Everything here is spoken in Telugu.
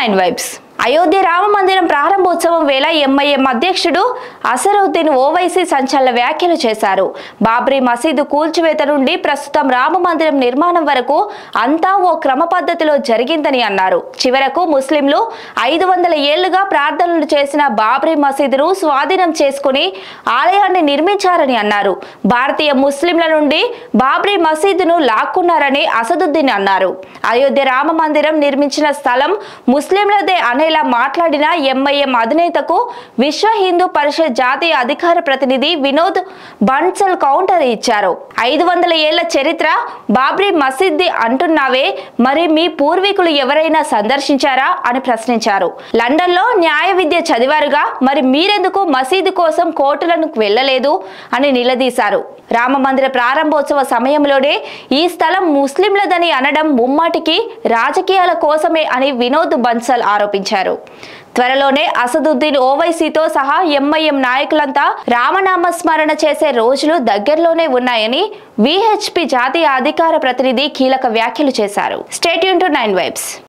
నైన్ వైబ్స్ అయోధ్య రామ మందిరం ప్రారంభోత్సవం వేళ ఎంఐఎం అధ్యక్షుడు అసరుద్దీన్ ఓవైసీ సంచలన వ్యాఖ్యలు చేశారు బాబ్రీ మసీదు కూల్చివేత నుండి ప్రస్తుతం రామ మందిరం నిర్మాణం వరకు అంతా ఓ క్రమ పద్ధతిలో జరిగిందని అన్నారు చివరకు ముస్లింలు ఐదు వందల ఏళ్లుగా ప్రార్థనలు చేసిన బాబ్రీ మసీదును స్వాధీనం చేసుకుని ఆలయాన్ని నిర్మించారని అన్నారు భారతీయ ముస్లింల నుండి బాబ్రీ మసీదును లాక్కున్నారని అసదుద్దీన్ అన్నారు అయోధ్య రామ మందిరం నిర్మించిన స్థలం ముస్లింలదే అనేలా మాట్లాడిన ఎంఐఎం అధినేతకు విశ్వ హిందూ పరిషత్ జాతీయ అధికార ప్రతినిధి వినోద్ బన్సల్ కౌంటర్ ఇచ్చారు ఐదు వందల ఏళ్ల చరిత్ర బాబ్రీ మసీద్ది అంటున్నావే మరి మీ పూర్వీకులు ఎవరైనా సందర్శించారా అని ప్రశ్నించారు లండన్ లో న్యాయ విద్య చదివారుగా మరి మీరెందుకు మసీదు కోసం కోర్టులను వెళ్ళలేదు అని నిలదీశారు రామ మందిర ప్రారంభోత్సవ సమయంలోనే ఈ స్థలం ముస్లింలదని అనడం ముమ్మాటికి రాజకీయాల కోసమే అని వినోద్ బన్సల్ ఆరోపించారు త్వరలోనే అసదుద్దీన్ ఓవైసీతో సహా ఎంఐఎం నాయకులంతా రామనామ స్మరణ చేసే రోజులు దగ్గరలోనే ఉన్నాయని విహెచ్పి జాతీయ అధికార ప్రతినిధి కీలక వ్యాఖ్యలు చేశారు స్టేట్ యూన్ టు నైన్ వైబ్స్